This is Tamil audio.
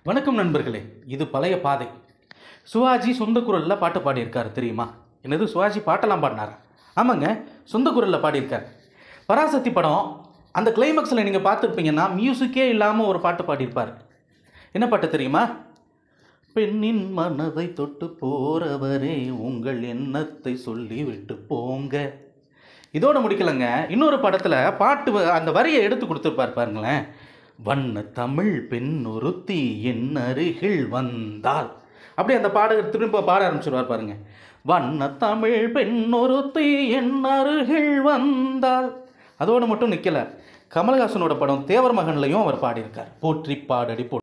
வணக்கம் நண்பர்களே இது பழைய பாதை சிவாஜி சொந்த குரலில் பாட்டு பாடியிருக்காரு தெரியுமா என்னது சிவாஜி பாட்டெல்லாம் பாடினாரா ஆமாங்க சொந்த குரலில் பாடியிருக்கார் பராசக்தி படம் அந்த கிளைமேக்ஸில் நீங்கள் பார்த்துருப்பீங்கன்னா மியூசிக்கே இல்லாமல் ஒரு பாட்டு பாடியிருப்பார் என்ன பாட்டு தெரியுமா பெண்ணின் மனதை தொட்டு போறவரே உங்கள் எண்ணத்தை சொல்லி விட்டு போங்க இதோட முடிக்கலைங்க இன்னொரு படத்தில் பாட்டு வ- அந்த வரியை எடுத்து கொடுத்துருப்பார் பாருங்களேன் வண்ண தமிழ் பெண் ஒருத்தி என் அருகில் வந்தால் அப்படி அந்த பாடகர் திரும்ப பாட ஆரம்பிச்சிருவார் பாருங்க வண்ண தமிழ் பெண் ஒருத்தி என் அருகில் வந்தால் அதோடு மட்டும் நிற்கல கமலஹாசனோட படம் தேவர் மகன்லையும் அவர் பாடியிருக்கார் போற்றி பாடடி போ